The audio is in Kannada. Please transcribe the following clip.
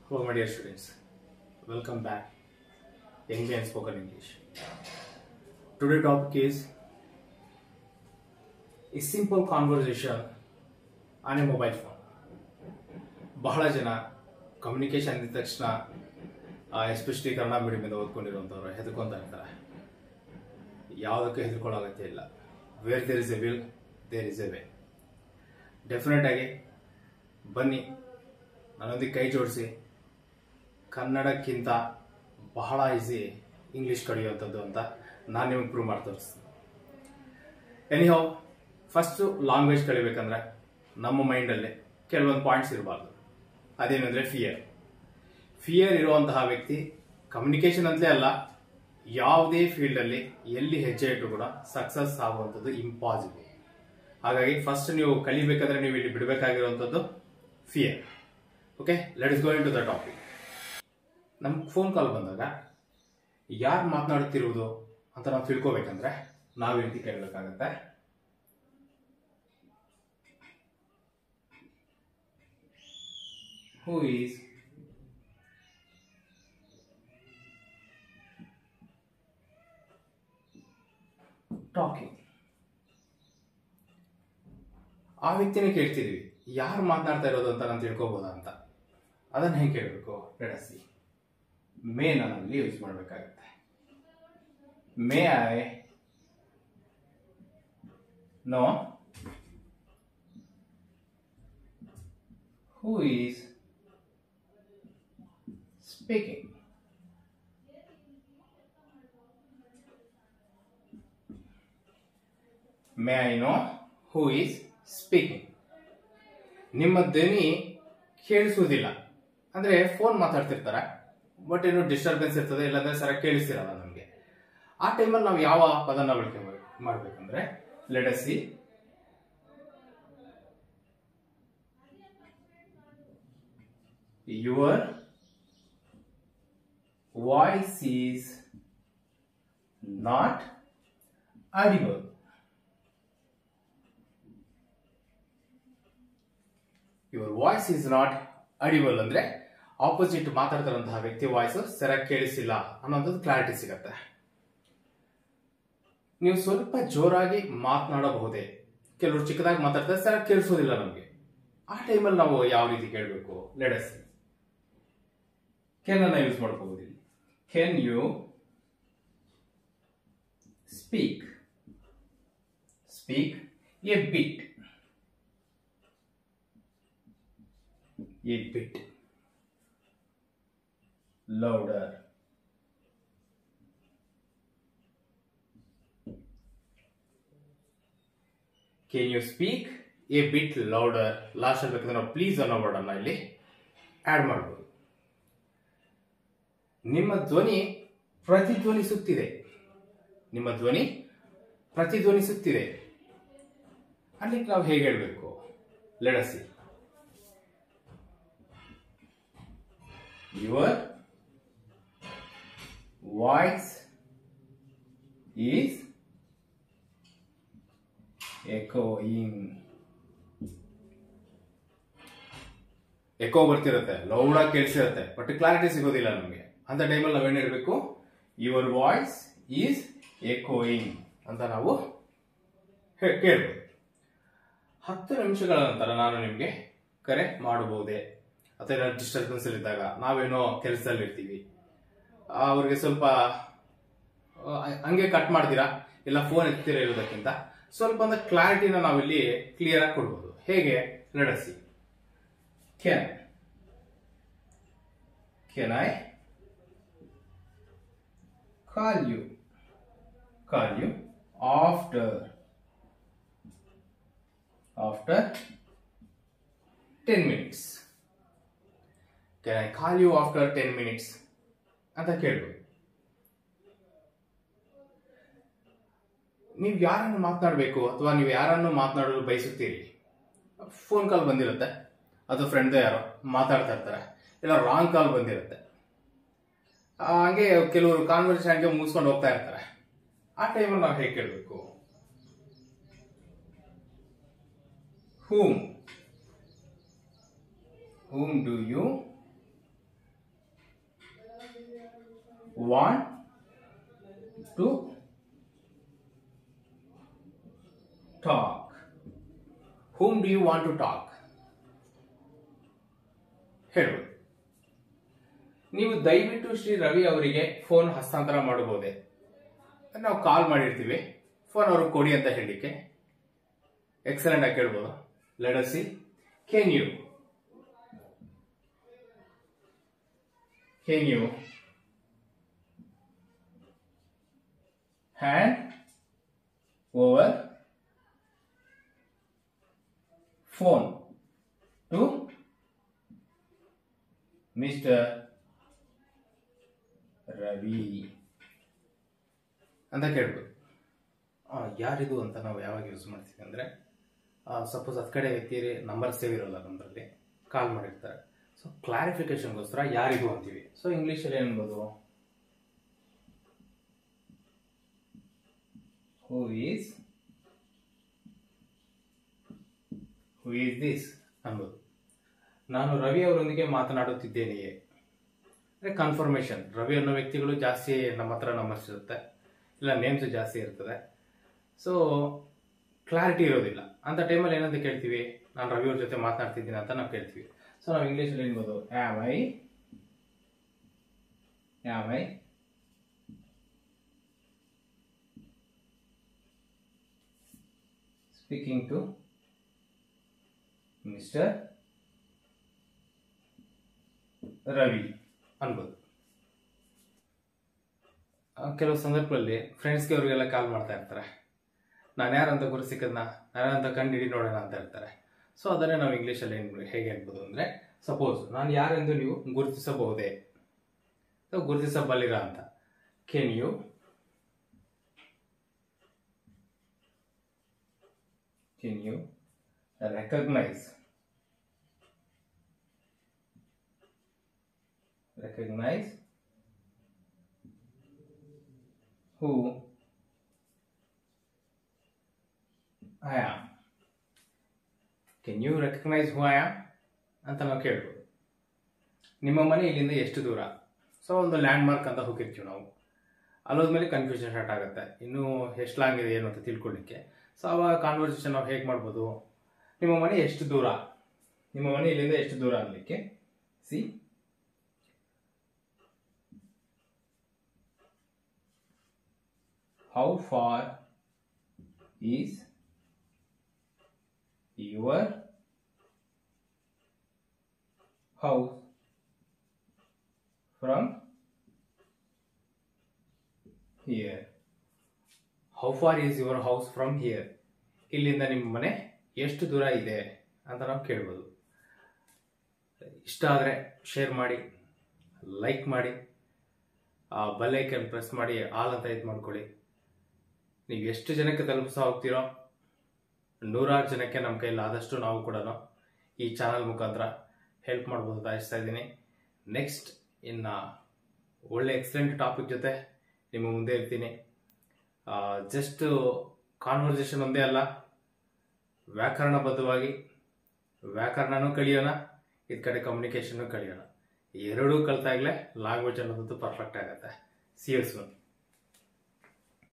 Hello, my dear students. Welcome back. Young and Spoken English. Today topic is a simple conversation on a mobile phone. ಬಹಳ ಜನ ಕಮ್ಯುನಿಕೇಶನ್ ಅಂದಿದ ತಕ್ಷಣ ಎಸ್ಪೆಷಲಿ ಕನ್ನಡ ಮೀಡಿಯಮಿಂದ ಓದ್ಕೊಂಡಿರುವಂಥವ್ರು ಹೆದರ್ಕೊಂತ ಇರ್ತಾರೆ ಯಾವುದಕ್ಕೂ ಹೆದರ್ಕೊಳ್ಳೋ ಅಗತ್ಯ ಇಲ್ಲ where there is a will there is a way definite ಆಗಿ ಬನ್ನಿ ನನ್ನೊಂದಿಗೆ ಕೈ ಜೋಡಿಸಿ ಕನ್ನಡಕ್ಕಿಂತ ಬಹಳ ಈಸಿ ಇಂಗ್ಲೀಷ್ ಕಲಿಯುವಂಥದ್ದು ಅಂತ ನಾನು ನಿಮಗೆ ಪ್ರೂವ್ ಮಾಡಿ ತೋರಿಸ್ತೀನಿ ಎನಿಹೌ ಫಸ್ಟು ಲ್ಯಾಂಗ್ವೇಜ್ ಕಲಿಬೇಕಂದ್ರೆ ನಮ್ಮ ಮೈಂಡಲ್ಲಿ ಕೆಲವೊಂದು ಪಾಯಿಂಟ್ಸ್ ಇರಬಾರ್ದು ಅದೇನಂದ್ರೆ ಫಿಯರ್ ಫಿಯರ್ ಇರುವಂತಹ ವ್ಯಕ್ತಿ ಕಮ್ಯುನಿಕೇಶನ್ ಅಂತಲೇ ಅಲ್ಲ ಯಾವುದೇ ಫೀಲ್ಡಲ್ಲಿ ಎಲ್ಲಿ ಹೆಜ್ಜೆ ಇಟ್ಟರು ಕೂಡ ಸಕ್ಸಸ್ ಆಗುವಂಥದ್ದು ಇಂಪಾಸಿಬಲ್ ಹಾಗಾಗಿ ಫಸ್ಟ್ ನೀವು ಕಲಿಬೇಕಾದ್ರೆ ನೀವು ಇಲ್ಲಿ ಬಿಡಬೇಕಾಗಿರುವಂಥದ್ದು fear okay let us going to the topic ನಮ್ಗೆ ಫೋನ್ ಕಾಲ್ ಬಂದಾಗ ಯಾರು ಮಾತನಾಡುತ್ತಿರುವುದು ಅಂತ ನಾವು ತಿಳ್ಕೊಬೇಕಂದ್ರೆ ನಾವು ಈ ರೀತಿ ಕೇಳಬೇಕಾಗತ್ತೆ ಹೂ ಈಸ್ ಟಾಕಿಂಗ್ ಆ ವ್ಯಕ್ತಿನೇ ಕೇಳ್ತಿದೀವಿ ಯಾರು ಮಾತನಾಡ್ತಾ ಇರೋದು ಅಂತ ನಾನು ತಿಳ್ಕೊಬೋದಾ ಅಂತ ಅದನ್ನ ಹೇಗೆ ಕೇಳಬೇಕು ನಡೆಸಿ ಮೇ ನಾನಲ್ಲಿ ಯೂಸ್ ಮಾಡಬೇಕಾಗತ್ತೆ may I know who is speaking may I know who is speaking ನಿಮ್ಮ ಧ್ವನಿ ಕೇಳಿಸುವುದಿಲ್ಲ ಅಂದ್ರೆ ಫೋನ್ ಮಾತಾಡ್ತಿರ್ತಾರೆ ಬಟ್ ಏನು ಡಿಸ್ಟರ್ಬೆನ್ಸ್ ಇರ್ತದೆ ಇಲ್ಲಾಂದ್ರೆ ಸರ ಕೇಳಿಸ್ತಿರಲ್ಲ ನಮಗೆ ಆ ಟೈಮಲ್ಲಿ ನಾವು ಯಾವ ಪದನ ಬಳಕೆ ಮಾಡ್- ಮಾಡ್ಬೇಕಂದ್ರೆ let's say your voice is not audible your voice is not audible ಅಂದ್ರೆ ಆಪೋಸಿಟ್ ಮಾತಾಡ್ತಾರಂತಹ ವ್ಯಕ್ತಿ ವಾಯ್ಸ್ ಸರಿಯಾಗಿ ಕೇಳಿಸಿಲ್ಲ ಅನ್ನೋಂಥದ್ದು ಕ್ಲಾರಿಟಿ ಸಿಗತ್ತೆ ನೀವು ಸ್ವಲ್ಪ ಜೋರಾಗಿ ಮಾತನಾಡಬಹುದೇ ಕೆಲವರು ಚಿಕ್ಕದಾಗಿ ಮಾತಾಡ್ತಾರೆ ಸರಿಯಾಗಿ ಕೇಳಿಸೋದಿಲ್ಲ ನಮಗೆ ಆ ಟೈಮಲ್ಲಿ ನಾವು ಯಾವ ರೀತಿ ಕೇಳಬೇಕು ಲೆಡಸ್ ಕೆನ್ ಅನ್ನ ಯೂಸ್ ಮಾಡ್ಕೋಬಹುದು ಇಲ್ಲಿ can you speak speak a bit a bit louder. Can you speak a bit louder? Last ಅಲ್ಲಿ ಬೇಕಂದ್ರೆ ನಾವು ಪ್ಲೀಸ್ ಅನ್ನೋ ವರ್ಡ್ ಅನ್ನ ಇಲ್ಲಿ ಆಡ್ ಮಾಡಬಹುದು ನಿಮ್ಮ ಧ್ವನಿ ಪ್ರತಿಧ್ವನಿಸುತ್ತಿದೆ ನಿಮ್ಮ ಧ್ವನಿ ಪ್ರತಿಧ್ವನಿಸುತ್ತಿದೆ ಅಲ್ಲಿ ನಾವು ಹೇಗೆ ಹೇಳಬೇಕು let's say your voice is echoing echo ಬರ್ತಿರುತ್ತೆ ಲೌಡಾಗಿ ಕೇಳಿಸಿರುತ್ತೆ ಬಟ್ ಕ್ಲಾರಿಟಿ ಸಿಗೋದಿಲ್ಲ ನಮಗೆ ಅಂತ ಟೈಮಲ್ಲಿ ನಾವೇನು ಹೇಳಬೇಕು ಯುವರ್ ವಾಯ್ಸ್ ಈಸ್ ಎಕೋಯಿಂಗ್ ಅಂತ ನಾವು ಹೇ- ಕೇಳ್ಬೇಕು ಹತ್ತು ನಿಮಿಷಗಳ ನಂತರ ನಾನು ನಿಮಗೆ ಕರೆ ಮಾಡಬಹುದೇ ಅಥವಾ ಏನಾದ್ರು ಡಿಸ್ಟರ್ಬೆನ್ಸ್ ಇದ್ದಾಗ ನಾವೇನೋ ಕೆಲಸದಲ್ಲಿ ಇರ್ತೀವಿ ಅವ್ರಿಗೆ ಸ್ವಲ್ಪ ಆ, ಹಂಗೆ ಕಟ್ ಮಾಡ್ತೀರಾ ಇಲ್ಲ ಫೋನ್ ಎತ್ತೀರಾ ಇರೋದಕ್ಕಿಂತ ಸ್ವಲ್ಪ ಒಂದು ಕ್ಲಾರಿಟಿನ ನಾವಿಲ್ಲಿ ಕ್ಲಿಯರ್ ಆಗಿ ಕೊಡ್ಬೋದು ಹೇಗೆ ನಡೆಸಿ can can I call you call you after after ten minutes can I call you after ten minutes ಅಂತ ಕೇಳ್ಬೋದು ನೀವು ಯಾರನ್ನು ಮಾತನಾಡಬೇಕು ಅಥವಾ ನೀವು ಯಾರನ್ನು ಮಾತನಾಡಲು ಬಯಸುತ್ತೀರಿ ಫೋನ್ ಕಾಲ್ ಬಂದಿರುತ್ತೆ ಅದು ಫ್ರೆಂಡ್ ಯಾರೋ ಮಾತಾಡ್ತಾ ಇರ್ತಾರೆ ಇಲ್ಲ ರಾಂಗ್ ಕಾಲ್ ಬಂದಿರುತ್ತೆ ಆ, ಹಂಗೆ ಕೆಲವರು ಕಾನ್ವರ್ಸೇಷನ್ ಹಂಗೆ ಮುಗಿಸ್ಕೊಂಡು ಹೋಗ್ತಾ ಇರ್ತಾರೆ ಆ ಟೈಮಲ್ಲಿ ನಾವು ಹೇಗೆ ಕೇಳಬೇಕು whom whom do you want to talk whom do you want to talk ಹೇಳ್ಬೋದು ನೀವು ದಯವಿಟ್ಟು ಶ್ರೀ ರವಿ ಅವರಿಗೆ ಫೋನ್ ಹಸ್ತಾಂತರ ಮಾಡಬಹುದೇ ನಾವು ಕಾಲ್ ಮಾಡಿರ್ತೀವಿ ಫೋನ್ ಅವ್ರಿಗೆ ಕೊಡಿ ಅಂತ ಹೇಳಲಿಕ್ಕೆ ಎಕ್ಸಲೆಂಟ್ ಆಗಿ ಕೇಳ್ಬೋದು let's say can you can you hand over phone to mister Ravi ಅಂತ ಕೇಳ್ಬೋದು ಆ, ಯಾರಿದು ಅಂತ ನಾವು ಯಾವಾಗ ಯೂಸ್ ಮಾಡ್ತೀವಿ ಅಂದರೆ ಸಪೋಸ್ ಹತ್ತು ಕಡೆ ವ್ಯಕ್ತಿ ನಂಬರ್ ಸೇವ್ ಇರೋಲ್ಲ ನಮ್ಮಲ್ಲಿ ಕಾಲ್ ಮಾಡಿರ್ತಾರೆ ಸೊ ಕ್ಲಾರಿಫಿಕೇಶನ್ಗೋಸ್ಕರ ಯಾರಿದು ಅಂತೀವಿ ಸೊ ಇಂಗ್ಲೀಷಲ್ಲಿ ಏನ್ಬೋದು who is who is this ಅನ್ಬೋದು ನಾನು ರವಿ ಅವರೊಂದಿಗೆ ಮಾತನಾಡುತ್ತಿದ್ದೇನೆಯೇ ಅಂದರೆ ಕನ್ಫರ್ಮೇಷನ್ ರವಿ ಅನ್ನೋ ವ್ಯಕ್ತಿಗಳು ಜಾಸ್ತಿ ನಮ್ಮ ಹತ್ರ ನಂಬರ್ಸ್ ಇರುತ್ತೆ ಇಲ್ಲ ನೇಮ್ಸ್ ಜಾಸ್ತಿ ಇರ್ತದೆ ಸೊ ಕ್ಲಾರಿಟಿ ಇರೋದಿಲ್ಲ ಅಂತ ಟೈಮಲ್ಲಿ ಏನಂತ ಕೇಳ್ತೀವಿ ನಾನು ರವಿ ಅವ್ರ ಜೊತೆ ಮಾತನಾಡ್ತಿದ್ದೀನಿ ಅಂತ ನಾವು ಕೇಳ್ತೀವಿ ಸೊ ನಾವು ಇಂಗ್ಲೀಷಲ್ಲಿ ಏನ್ಬೋದು am I am I speaking to mister Ravi ಅನ್ಬೋದು ಆ, ಕೆಲವು ಸಂದರ್ಭದಲ್ಲಿ ಫ್ರೆಂಡ್ಸ್ಗೆ ಅವ್ರಿಗೆಲ್ಲ ಕಾಲ್ ಮಾಡ್ತಾ ಇರ್ತಾರೆ ನಾನು ಯಾರಂತ ಗುರು ಸಿಕ್ಕದ್ನ ನಾನಂತ ಕಂಡು ಹಿಡಿ ನೋಡೋಣ ಅಂತ ಇರ್ತಾರೆ ಸೊ ಅದನ್ನೇ ನಾವು ಇಂಗ್ಲೀಷಲ್ಲಿ ಏನು ಹೇಗೆ ಹೇಳ್ಬೋದು ಅಂದರೆ ಸಪೋಸ್ ನಾನು ಯಾರೆಂದು ನೀವು ಗುರುತಿಸಬಹುದೇ ಸೊ ಗುರುತಿಸಬಲ್ಲಿರ ಅಂತ can you can you recognize recognize who I am. Can you recognize who I am? ಅಂತ ನಾವು ಕೇಳ್ಬೋದು ನಿಮ್ಮ ಮನೆ ಇಲ್ಲಿಂದ ಎಷ್ಟು ದೂರ ಸೊ ಒಂದು ಲ್ಯಾಂಡ್ ಮಾರ್ಕ್ ಅಂತ ಹೋಗಿರ್ತೀವಿ ನಾವು ಅಲ್ಲೋದ್ಮೇಲೆ ಕನ್ಫ್ಯೂಷನ್ ಸ್ಟಾರ್ಟ್ ಆಗುತ್ತೆ ಇನ್ನೂ ಎಷ್ಟು ಲಾಂಗ್ ಇದೆ ಏನು ಅಂತ ತಿಳ್ಕೊಳ್ಳಿಕ್ಕೆ ಸೊ ಅವಾಗ ಕಾನ್ವರ್ಸೇಷನ್ ನಾವು ಹೇಗೆ ಮಾಡ್ಬೋದು ನಿಮ್ಮ ಮನೆ ಎಷ್ಟು ದೂರ ನಿಮ್ಮ ಮನೆ ಇಲ್ಲಿಂದ ಎಷ್ಟು ದೂರ ಅನ್ನಲಿಕ್ಕೆ see how far is your house from here how far is your house from here ಇಲ್ಲಿಂದ ನಿಮ್ಮ ಮನೆ ಎಷ್ಟು ದೂರ ಇದೆ ಅಂತ ನಾವು ಕೇಳ್ಬೋದು ಇಷ್ಟ ಆದರೆ ಶೇರ್ ಮಾಡಿ ಲೈಕ್ ಮಾಡಿ ಆ ಬೆಲ್ಲೈಕನ್ ಪ್ರೆಸ್ ಮಾಡಿ ಆಲ್ ಅಂತ ಇದು ಮಾಡ್ಕೊಳ್ಳಿ ನೀವು ಎಷ್ಟು ಜನಕ್ಕೆ ತಲುಪಿಸ್ತಾ ಹೋಗ್ತೀರೋ ನೂರಾರು ಜನಕ್ಕೆ ನಮ್ಮ ಕೈಲಿ ಆದಷ್ಟು ನಾವು ಕೂಡ ಈ ಚಾನಲ್ ಮುಖಾಂತರ ಹೆಲ್ಪ್ ಮಾಡ್ಬೋದು ಅಂತ ಇಷ್ಟ ಇದ್ದೀನಿ ನೆಕ್ಸ್ಟ್ ಇನ್ನು ಒಳ್ಳೆ ಎಕ್ಸಲೆಂಟ್ ಟಾಪಿಕ್ ಜೊತೆ ನಿಮ್ಮ ಮುಂದೆ ಇರ್ತೀನಿ ಜಸ್ಟ್ ಕಾನ್ವರ್ಸೇಷನ್ ಒಂದೇ ಅಲ್ಲ ವ್ಯಾಕರಣಬದ್ಧವಾಗಿ ವ್ಯಾಕರಣನೂ ಕಲಿಯೋಣ ಇದ್ ಕಡೆ ಕಮ್ಯುನಿಕೇಷನ್ನು ಕಲಿಯೋಣ ಎರಡೂ ಕಲ್ತಾಗಲೇ ಲ್ಯಾಂಗ್ವೇಜ್ ಅನ್ನೋದು ಪರ್ಫೆಕ್ಟ್ ಆಗುತ್ತೆ ಸಿ ಎಸ್